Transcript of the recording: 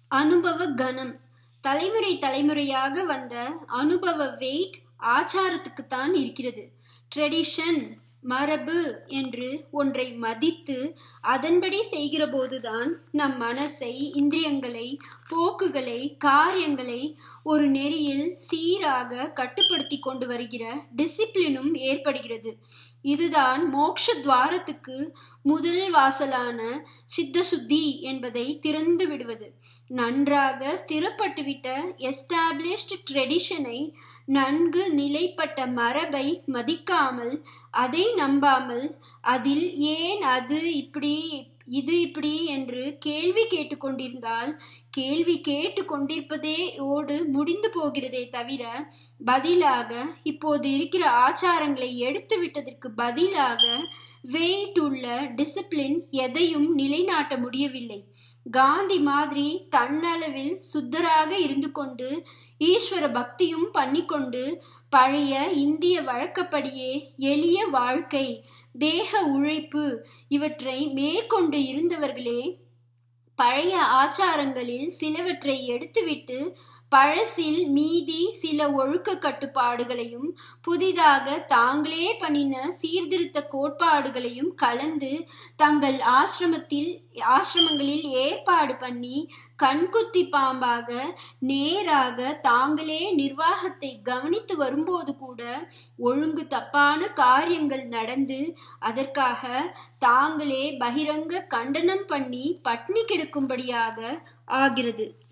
அனுபவ கணம் தலைமுறை தலைமுறையாக வந்த அனுபவ வெயிட் ஆச்சாரத்துக்குத்தான் இருக்கிறது ட்ரெடிஷன் மரபு என்று ஒன்றை மதித்து அதன்படி செய்கிற போதுதான் நம் மனசை இந்திரியங்களை போக்குகளை காரியங்களை ஒரு நெறியில் சீராக கட்டுப்படுத்தி கொண்டு வருகிற டிசிப்ளினும் ஏற்படுகிறது இதுதான் மோக்ஷ துவாரத்துக்கு முதல் வாசலான சித்த சுத்தி என்பதை திறந்து விடுவது நன்றாக ஸ்திரப்பட்டுவிட்ட எஸ்டாப்ளிஷ்டு ட்ரெடிஷனை நன்கு நிலைப்பட்ட மரபை மதிக்காமல் அதை நம்பாமல் அதில் ஏன் அது இப்படி இது இப்படி என்று கேள்வி கேட்டுக்கொண்டிருந்தால் கேள்வி கேட்டு கொண்டிருப்பதே ஓடு முடிந்து போகிறதே தவிர பதிலாக இப்போது இருக்கிற ஆச்சாரங்களை எடுத்து விட்டதற்கு பதிலாக வெயிட் உள்ள டிசிப்ளின் எதையும் நிலைநாட்ட முடியவில்லை காந்தி மாதிரி தன்னளவில் சுத்தராக இருந்து கொண்டு ஈஸ்வர பக்தியும் பண்ணிக்கொண்டு பழைய இந்திய வழக்கப்படியே எளிய வாழ்க்கை தேக உழைப்பு இவற்றை மேற்கொண்டு இருந்தவர்களே பழைய ஆச்சாரங்களில் சிலவற்றை எடுத்துவிட்டு பழசில் மீதி சில ஒழுக்க கட்டுப்பாடுகளையும் புதிதாக தாங்களே பண்ணின சீர்திருத்த கோட்பாடுகளையும் கலந்து தங்கள் ஆசிரமத்தில் ஆசிரமங்களில் ஏற்பாடு பண்ணி கண்குத்தி பாம்பாக நேராக தாங்களே நிர்வாகத்தை கவனித்து வரும்போது கூட ஒழுங்கு தப்பான காரியங்கள் நடந்து அதற்காக தாங்களே பகிரங்க கண்டனம் பண்ணி பட்னி கெடுக்கும்படியாக ஆகிறது